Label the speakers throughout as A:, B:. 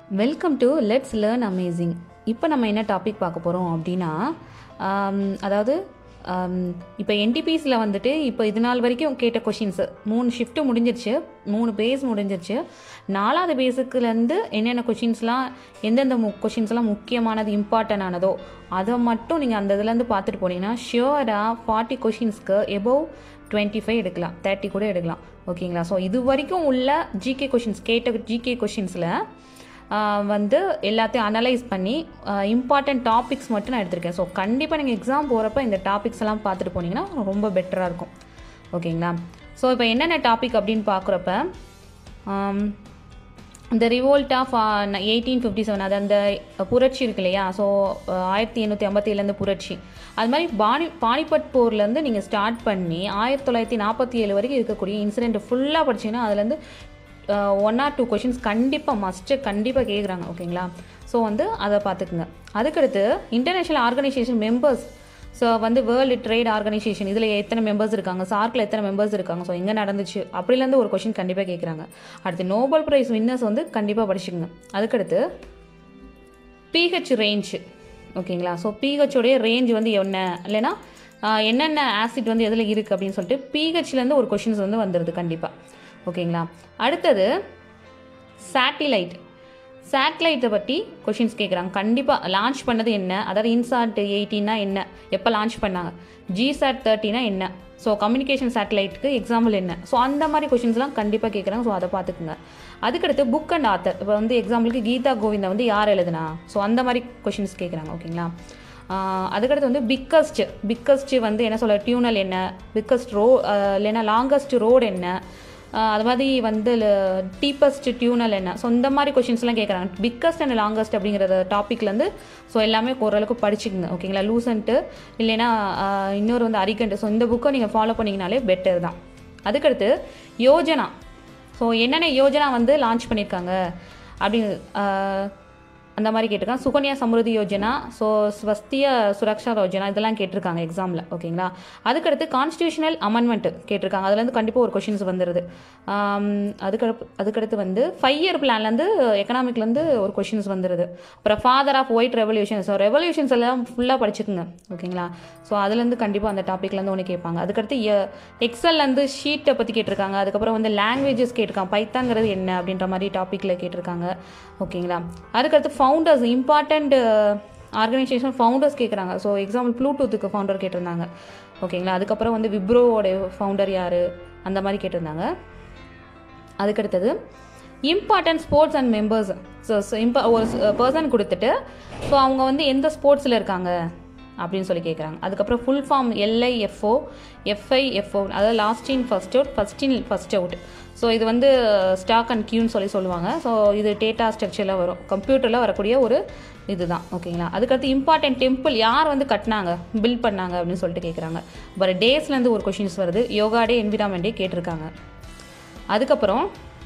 A: welcome to let's learn amazing இப்போ நம்ம என்ன டாபிக் பார்க்க போகிறோம் அப்படின்னா ஆம், அதாவது இப்போ என்டிபிஸில் வந்துட்டு இப்போ இது நாள் வரைக்கும் கேட்ட கொஷின்ஸு மூணு ஷிஃப்ட்டு முடிஞ்சிருச்சு மூணு பேஸ் முடிஞ்சிருச்சு நாலாவது பேஸுக்குலேருந்து என்னென்ன கொஷின்ஸ்லாம் எந்தெந்த மு கொஷின்ஸ்லாம் முக்கியமானது இம்பார்ட்டன் ஆனதோ அதை மட்டும் நீங்கள் அந்த இதுலேருந்து பார்த்துட்டு போனீங்கன்னா ஷியோராக ஃபார்ட்டி கொஷின்ஸ்க்கு எபோவ் டுவெண்ட்டி ஃபைவ் எடுக்கலாம் தேர்ட்டி கூட எடுக்கலாம் ஓகேங்களா ஸோ இது வரைக்கும் உள்ள ஜிகே கொஷின்ஸ் கேட்ட ஜிகே கொஷின்ஸில் வந்து எல்லாத்தையும் அனலைஸ் பண்ணி இம்பார்ட்டன்ட் டாபிக்ஸ் மட்டும் நான் எடுத்திருக்கேன் ஸோ கண்டிப்பாக நீங்கள் எக்ஸாம் போகிறப்ப இந்த டாபிக்ஸ் எல்லாம் பார்த்துட்டு போனீங்கன்னா ரொம்ப பெட்டராக இருக்கும் ஓகேங்களா ஸோ இப்போ என்னென்ன டாபிக் அப்படின்னு பார்க்குறப்ப இந்த revolt of eighteen fifty seven அது அந்த புரட்சி இருக்கு இல்லையா ஸோ ஆயிரத்தி எண்ணூற்றி ஐம்பத்தேழுலேருந்து புரட்சி அது மாதிரி பானி பானிபட் போர்லேருந்து நீங்கள் ஸ்டார்ட் பண்ணி ஆயிரத்தி தொள்ளாயிரத்தி நாற்பத்தி ஏழு வரைக்கும் இருக்கக்கூடிய இன்சிடென்ட் ஃபுல்லாக படிச்சீங்கன்னா அதுலேருந்து ஒன் ஆர் டூ கொஷின்ஸ் கண்டிப்பாக மஸ்ட்டு கண்டிப்பாக கேட்குறாங்க ஓகேங்களா ஸோ வந்து அதை பார்த்துக்குங்க அதுக்கடுத்து இன்டர்நேஷ்னல் ஆர்கனைசேஷன் மெம்பர்ஸ் ஸோ வந்து வேர்ல்டு ட்ரேட் ஆர்கனைசேஷன் இதில் எத்தனை மெம்பர்ஸ் இருக்காங்க சார்க்கில் எத்தனை மெம்பர்ஸ் இருக்காங்க ஸோ எங்கே நடந்துச்சு அப்படிலேருந்து ஒரு கொஷின் கண்டிப்பாக கேட்குறாங்க அடுத்து நோபல் ப்ரைஸ் வின்னர்ஸ் வந்து கண்டிப்பாக படிச்சுக்கோங்க அதுக்கடுத்து பிஹெச் ரேஞ்ச் ஓகேங்களா ஸோ பிஹெச்சோடைய ரேஞ்ச் வந்து என்ன இல்லைன்னா ஆஹ், என்னென்ன ஆசிட் வந்து எதில் இருக்குது அப்படின்னு சொல்லிட்டு பிஹெச்லேருந்து ஒரு கொஷின்ஸ் வந்து வந்துடுது கண்டிப்பாக ஓகேங்களா அடுத்தது சேட்டிலைட் சேட்டலைட்டை பற்றி கொஷின்ஸ் கேட்குறாங்க கண்டிப்பாக லான்ச் பண்ணது என்ன அதாவது இன்சாட் எயிட்டின்னா என்ன எப்போ லான்ச் பண்ணாங்க ஜிசாட் தேர்ட்டினா என்ன ஸோ கம்யூனிகேஷன் சேட்டலைட்டுக்கு எக்ஸாம்பிள் என்ன ஸோ அந்த மாதிரி கொஷின்ஸ்லாம் கண்டிப்பாக கேட்குறாங்க ஸோ அதை பார்த்துக்குங்க அதுக்கடுத்து புக் அண்ட் ஆத்தர் இப்போ வந்து எக்ஸாம்பிளுக்கு கீதா கோவிந்தா வந்து யார் எழுதுனா ஸோ அந்த மாதிரி கொஷின்ஸ் கேட்குறாங்க ஓகேங்களா ஆஹ் அதுக்கடுத்து வந்து பிக்கஸ்ட் பிக்கஸ்ட் வந்து என்ன சொல்ல டியூனல் என்ன பிக்கஸ்ட் ரோ இல்லைன்னா லாங்கஸ்ட் ரோடு என்ன ஆஹ் அது மாதிரி வந்து டீப்பஸ்ட் டியூனல் என்ன ஸோ இந்த மாதிரி கொஷின்ஸ்லாம் கேட்குறாங்க பிக்கஸ்ட் அண்ட் லாங்கஸ்ட் அப்படிங்கிற டாப்பிக்லேருந்து ஸோ எல்லாமே ஓரளவுக்கு படிச்சுக்குங்க ஓகேங்களா லூசன்ட்டு இல்லைன்னா ஆஹ் இன்னொரு வந்து அரிகண்ட் ஸோ இந்த புக்கை நீங்கள் ஃபாலோ பண்ணிங்கனாலே பெட்டர் தான் அதுக்கடுத்து யோஜனா ஸோ என்னென்ன யோஜனா வந்து லான்ச் பண்ணியிருக்காங்க அப்படி ஆஹ் அந்த மாதிரி கேட்டிருக்காங்க சுகன்யா சம்ருதி யோஜனா ஸோ ஸ்வஸ்திய சுரக்ஷா யோஜனா இதெல்லாம் கேட்டிருக்காங்க எக்ஸாமில் ஓகேங்களா அதுக்கடுத்து கான்ஸ்டியூஷனல் அமெண்ட்மெண்ட் கேட்டிருக்காங்க அதுலேருந்து கண்டிப்பாக ஒரு கொஷின்ஸ் வந்துடுது ஆம், அதுக்கடுப்பு அதுக்கடுத்து வந்து ஃபைவ் இயர் பிளான்லேருந்து எக்கனாமிக்லேருந்து ஒரு கொஷின்ஸ் வந்துடுது அப்புறம் father of white revolution so revolutions எல்லாம் ஃபுல்லாக படிச்சுக்குங்க ஓகேங்களா ஸோ அதுலேருந்து கண்டிப்பாக அந்த டாப்பிக்லேருந்து ஒன்று கேட்பாங்க அதுக்கடுத்து எக்ஸல்லேருந்து ஷீட்டை பற்றி கேட்டிருக்காங்க அதுக்கப்புறம் வந்து லாங்குவேஜஸ் கேட்டிருக்காங்க பைத்தாங்கிறது என்ன அப்படின்ற மாதிரி டாப்பிக்கில் கேட்டிருக்காங்க ஓகேங்களா அதுக்கடுத்து ஃபவுண்டர்ஸ் இம்பார்ட்டண்ட் ஆர்கனைசேஷன் ஃபவுண்டர்ஸ் கேட்குறாங்க ஸோ எக்ஸாம்பிள் ப்ளூடூத்துக்கு ஃபவுண்டர் கேட்டிருந்தாங்க ஓகேங்களா அதுக்கப்புறம் வந்து விப்ரோவோட ஃபவுண்டர் யார் அந்த மாதிரி கேட்டிருந்தாங்க அதுக்கடுத்தது important sports and members so இம்பா ஒரு பர்சன் கொடுத்துட்டு ஸோ அவங்க வந்து எந்த ஸ்போர்ட்ஸில் இருக்காங்க அப்படின்னு சொல்லி கேட்குறாங்க அதுக்கப்புறம் ஃபுல் ஃபார்ம் எல்ஐஎஃப்ஓ எஃப்ஐஎஃப்ஓ அதாவது last in first out first in first out so இது வந்து ஸ்டாக் அண்ட் கியூன்னு சொல்லி சொல்லுவாங்க ஸோ இது டேட்டா ஸ்ட்ரக்சரில் வரும் கம்ப்யூட்டரில் வரக்கூடிய ஒரு இதுதான் ஓகேங்களா அதுக்கடுத்து இம்பார்ட்டன்ட் டெம்பிள் யார் வந்து கட்டினாங்க பில்ட் பண்ணாங்க அப்படின்னு சொல்லிட்டு கேட்குறாங்க அப்புறம் டேஸ்லேருந்து ஒரு கொஷின்ஸ் வருது யோகா டே என்விரான்மெண்ட் டே கேட்டிருக்காங்க அதுக்கப்புறம்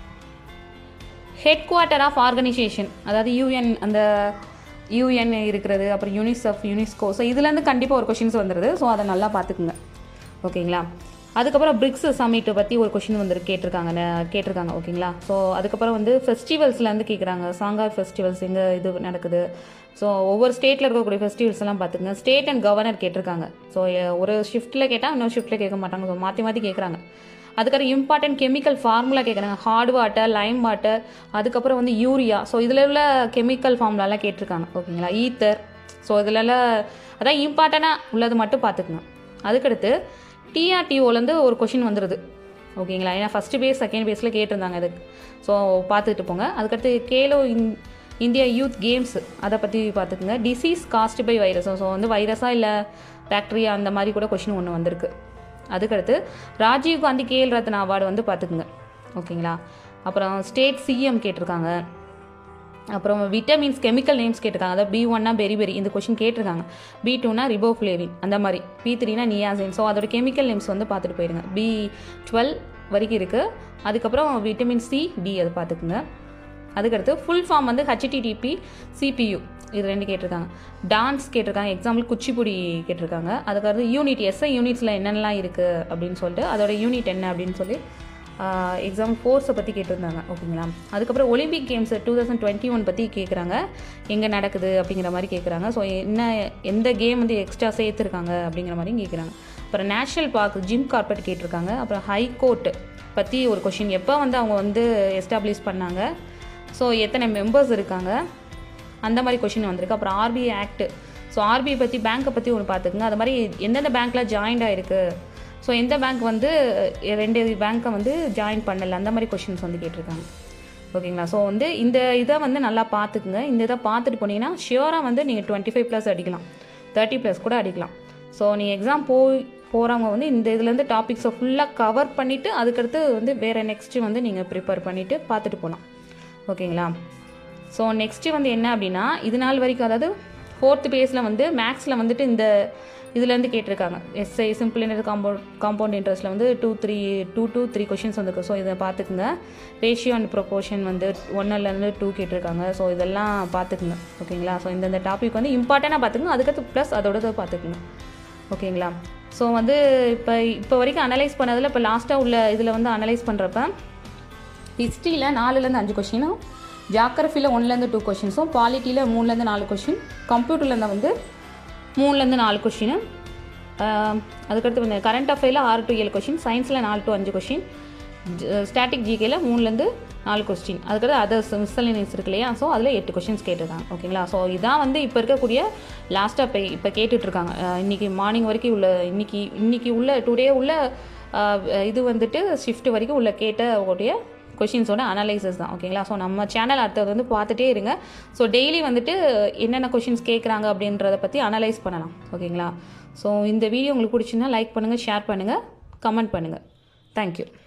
A: ஹெட் குவார்ட்டர் ஆஃப் ஆர்கனைசேஷன் அதாவது யூஎன் அந்த யூஎன் இருக்கிறது அப்புறம் யூனிசெஃப் யுனெஸ்கோ ஸோ இதுலேருந்து கண்டிப்பாக ஒரு கொஷின்ஸ் வந்துடுது ஸோ அதை நல்லா பார்த்துக்குங்க ஓகேங்களா அதுக்கப்புறம் பிரிக்ஸ் சமிட்டை பற்றி ஒரு கொஷின் வந்து கேட்டிருக்காங்க ந- கேட்டிருக்காங்க ஓகேங்களா ஸோ அதுக்கப்புறம் வந்து ஃபெஸ்டிவல்ஸ்லேருந்து கேட்குறாங்க சாங்கார் ஃபெஸ்டிவல்ஸ் எங்கே இது நடக்குது ஸோ ஒவ்வொரு ஸ்டேட்டில் இருக்கக்கூடிய ஃபெஸ்டிவல்ஸ் எல்லாம் பார்த்துக்குங்க ஸ்டேட் அண்ட் கவர்னர் கேட்டிருக்காங்க ஸோ ஒரு ஷிஃப்ட்டில் கேட்டால் இன்னொரு ஷிஃப்ட்டில் கேட்க மாட்டாங்க ஸோ மாற்றி மாற்றி கேட்குறாங்க அதுக்கப்புறம் இம்பார்ட்டன்ட் கெமிக்கல் ஃபார்முலா கேட்குறாங்க ஹார்ட் வாட்டர் லைம் வாட்டர் அதுக்கப்புறம் வந்து யூரியா ஸோ இதில் உள்ள கெமிக்கல் ஃபார்முலாலாம் கேட்டிருக்காங்க ஓகேங்களா ஈத்தர் ஸோ இதிலலாம் அதான் இம்பார்ட்டண்ட்டாக உள்ளது மட்டும் பார்த்துக்குங்க அதுக்கடுத்து டிஆர்டிஓலேருந்து ஒரு கொஷின் வந்துடுது ஓகேங்களா ஏன்னா ஃபஸ்ட்டு பேஸ் செகண்ட் பேஸில் கேட்டிருந்தாங்க அதுக்கு ஸோ பார்த்துட்டு போங்க அதுக்கடுத்து Khelo in India youth games அதை பற்றி பார்த்துக்குங்க disease caused by virus so வந்து வைரஸாக இல்லை பாக்டீரியா அந்த மாதிரி கூட கொஷின் ஒன்று வந்திருக்கு அதுக்கடுத்து ராஜீவ் காந்தி கேஎல் ரத்னா அவார்டு வந்து பார்த்துக்குங்க ஓகேங்களா அப்புறம் ஸ்டேட் சிஎம் கேட்டிருக்காங்க அப்புறம் விட்டமின்ஸ் கெமிக்கல் நேம்ஸ் கேட்டிருக்காங்க அதாவது பி ஒன்னா பெரி பெரி இந்த கொஷின் கேட்டிருக்காங்க பி டூனா ரிபோஃப்ளேவின் அந்த மாதிரி பி த்ரீனா நியாசின் ஸோ அதோட கெமிக்கல் நேம்ஸ் வந்து பார்த்துட்டு போயிருங்க பி டுவெல் வரைக்கும் இருக்குது அதுக்கப்புறம் விட்டமின் சி டி அது பார்த்துக்குங்க அதுக்கடுத்து ஃபுல் ஃபார்ம் வந்து ஹெச்டிடிபி சிபியு இது ரெண்டு கேட்டிருக்காங்க டான்ஸ் கேட்டிருக்காங்க எக்ஸாம்பிள் குச்சிப்புடி கேட்டிருக்காங்க அதுக்கடுத்து யூனிட் எஸ்ஐ யூனிட்ஸில் என்னென்னலாம் இருக்குது அப்படின்னு சொல்லிட்டு அதோட யூனிட் என்ன அப்படின்னு சொல்லி எக்ஸாம் ஃபோர்ஸை பற்றி கேட்டிருந்தாங்க ஓகேங்களா அதுக்கப்புறம் Olympic games two thousand twenty one பற்றி கேட்குறாங்க எங்கே நடக்குது அப்படிங்கிற மாதிரி கேட்குறாங்க ஸோ என்ன எந்த கேம் வந்து எக்ஸ்ட்ரா சேர்த்துருக்காங்க அப்படிங்கிற மாதிரியும் கேட்குறாங்க அப்புறம் நேஷ்னல் பார்க் ஜிம் கார்பெட் கேட்டிருக்காங்க அப்புறம் ஹை கோர்ட் பற்றி ஒரு கொஷின் எப்போ வந்து அவங்க வந்து எஸ்டாப்ளிஷ் பண்ணாங்க ஸோ எத்தனை மெம்பர்ஸ் இருக்காங்க அந்த மாதிரி கொஷின் வந்திருக்கு அப்புறம் ஆர்பிஐ ஆக்ட் ஸோ ஆர்பிஐ பற்றி பேங்க்கை பற்றி ஒன்று பார்த்துக்குங்க அது மாதிரி எந்தெந்த பேங்க்கில் ஜாயின்ட் ஆயிருக்கு ஸோ எந்த பேங்க் வந்து அஹ், ரெண்டு பேங்க்கை வந்து ஜாயின் பண்ணல அந்த மாதிரி கொஷின்ஸ் வந்து கேட்டிருக்காங்க ஓகேங்களா ஸோ வந்து இந்த இதை வந்து நல்லா பார்த்துக்குங்க இந்த இதை பார்த்துட்டு போனீங்கன்னா ஷியோராக வந்து நீங்கள் டுவெண்ட்டி ஃபைவ் ப்ளஸ் அடிக்கலாம் தேர்ட்டி ப்ளஸ் கூட அடிக்கலாம் ஸோ நீங்கள் எக்ஸாம் போய் போகிறவங்க வந்து இந்த இதுலேருந்து டாபிக்ஸை ஃபுல்லாக கவர் பண்ணிவிட்டு அதுக்கடுத்து வந்து வேறு நெக்ஸ்ட்டு வந்து நீங்கள் ப்ரிப்பேர் பண்ணிவிட்டு பார்த்துட்டு போகலாம் ஓகேங்களா ஸோ நெக்ஸ்ட்டு வந்து என்ன அப்படின்னா இது நாள் வரைக்கும் அதாவது ஃபோர்த்து பேஸில் வந்து மேக்ஸில் வந்துட்டு இந்த இதுலேருந்து கேட்டிருக்காங்க SI simple interest compound compound இன்ட்ரெஸ்ட்டில் வந்து two three two two three questions வந்துருக்கு ஸோ இதை பார்த்துக்குங்க ரேஷியோ அண்ட் ப்ரொபோர்ஷன் வந்து ஒன்னுலேருந்து டூ கேட்டிருக்காங்க ஸோ இதெல்லாம் பார்த்துக்குங்க ஓகேங்களா ஸோ இந்தந்த டாபிக் வந்து இம்பார்ட்டண்ட்டாக பார்த்துக்குங்க அதுக்கடுத்து ப்ளஸ் அதோட பார்த்துக்குங்க ஓகேங்களா ஸோ வந்து இப்போ இப்போ வரைக்கும் அனலைஸ் பண்ணதில் இப்போ லாஸ்ட்டாக உள்ள இதில் வந்து அனலைஸ் பண்ணுறப்ப ஹிஸ்ட்ரியில் நாலுலேருந்து அஞ்சு கொஷினும் ஜாகிரஃபியில் ஒன்லேருந்து டூ கொஷின்ஸும் பாலிட்டியில் மூணுலேருந்து நாலு கொஷின் கம்ப்யூட்டர்லேருந்து வந்து மூணுலேருந்து நாலு கொஷின் அதுக்கடுத்து வந்து கரண்ட் அஃபேரில் ஆறு டு ஏழு கொஷின் சயின்ஸில் நாலு டு அஞ்சு கொஷின் ஸ்டாட்டிக் ஜிகேல மூணுலேருந்து நாலு கொஸ்டின் அதுக்கடுத்து அதர்ஸ் மிஸ்சலினியஸ் இருக்கு இல்லையா ஸோ அதில் எட்டு கொஷின்ஸ் கேட்டிருக்காங்க ஓகேங்களா ஸோ இதான் வந்து இப்போ இருக்கக்கூடிய லாஸ்ட்டாக இப்போ இப்போ கேட்டுட்ருக்காங்க இன்றைக்கி மார்னிங் வரைக்கும் உள்ள இன்னைக்கு இன்னைக்கு உள்ள டுடே உள்ள அஹ், இது வந்துட்டு ஷிஃப்ட் வரைக்கும் உள்ள கேட்ட உடைய கொஷின்ஸோட அனலைசஸ் தான் ஓகேங்களா ஸோ நம்ம சேனல் அடுத்தது வந்து பார்த்துட்டே இருங்க ஸோ டெய்லி வந்துட்டு என்னென்ன கொஷின்ஸ் கேட்குறாங்க அப்படின்றத பற்றி அனலைஸ் பண்ணலாம் ஓகேங்களா ஸோ இந்த வீடியோ உங்களுக்கு பிடிச்சிருந்தா லைக் பண்ணுங்கள் ஷேர் பண்ணுங்கள் கமெண்ட் பண்ணுங்கள் தேங்க்யூ